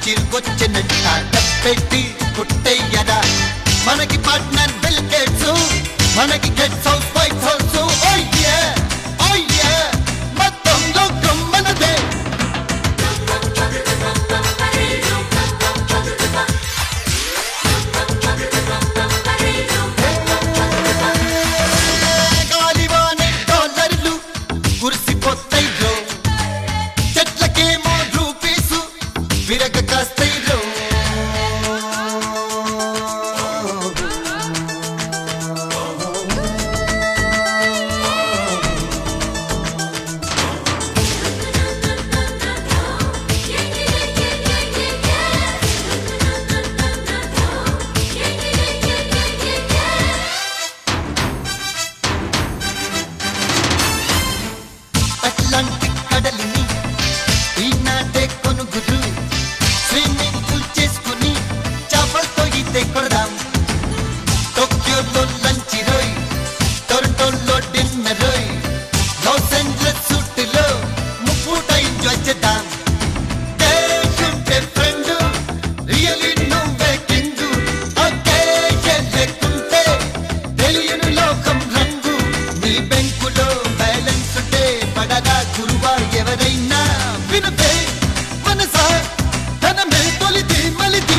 చిరుకొచ్చినట్ట పెట్టి పుట్టయ్యరా మనకి పార్ట్నర్ బిల్ గేట్స్ మనకి గెట్స్ హౌస్ వైట్ హౌస్ ఓయ్యే ఓయ్యే మొత్తం లోకం మనదే గాలివానే డాలర్లు కురిసిపోతాయిరో చెట్లకేమో రూపీసు విరగ కాస్తాయిరో అట్లాంటిక్ కడలిని ఈనాటే కొనుగురు స్విమ్మింగ్ పూల్ చేసుకుని చేపలతో ఈతే కొడదాం టోక్యోలో లంచ్ రోయ్ టొరంటోలో డిన్నర్ రోయ్ లాస్ ఏంజలస్ సూట్లో ముప్పూట ఎంజాయ్ చేద్దాం దేశుంటే ఫ్రెండ్ రియలీ నువ్వే కింగు ఒకే లేకుంటే తెలియని లోకం రంగు నీ బెంకులో బ్యాలెన్స్ ఉంటే పడదా గురువా ఎవరైనా వినపే మనసా ధనమే తొలిది మలిది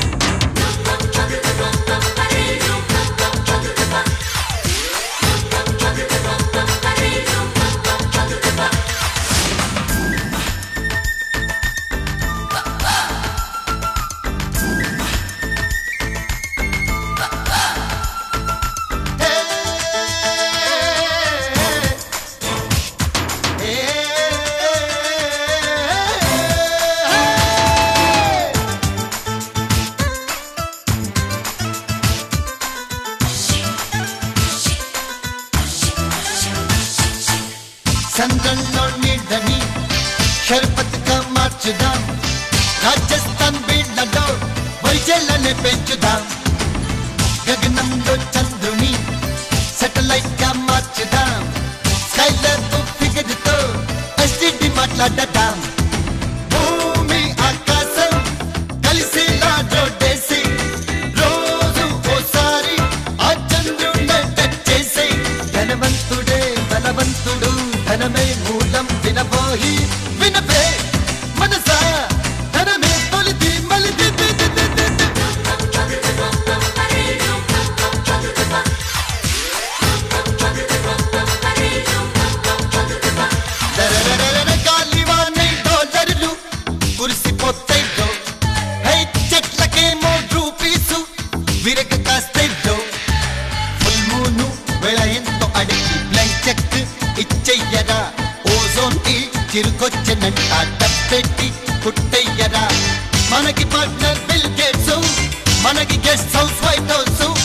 చంద్రంలో నీడని షర్బత్గా మార్చుదాం రాజస్థాన్ బీళ్లలో వైజల్ని పెంచుదాం గగనంలో చంద్రుని సెటిలైట్ గా మార్చుదాం స్కైలర్ ఫిగర్ తో ఎస్టిడి మాట్లాడదాం భూమి ఆకాశం కలిసేలా జోడేసి రోజు ఓసారి ఆ చంద్రుణ్ణి టచ్ చేసి ధనవంతుడే బలవంతుడు ధనమే మూలం వినబోయి వినపే మనసా ధనమే తొలిది మలిది ది, ది, ది, ది, ది. దరరరరర గాలివానై డాలర్లు కురిసిపోతాయిరో. హై చెట్లకేమో రూపీసు విరగ కాస్తాయిరో. ఫుల్ మూను వేళ ఎంతో అడిగి బ్లైంక్ చెక్ ఇచ్చెయ్యరా ఓజోన్ కి చిరుకొచ్చినంట డబ్బెట్టి పుట్టయ్యరా మనకి పార్ట్నర్ బిల్ గేట్స్ మనకి గెస్ట్ హౌస్ వైట్ హౌస్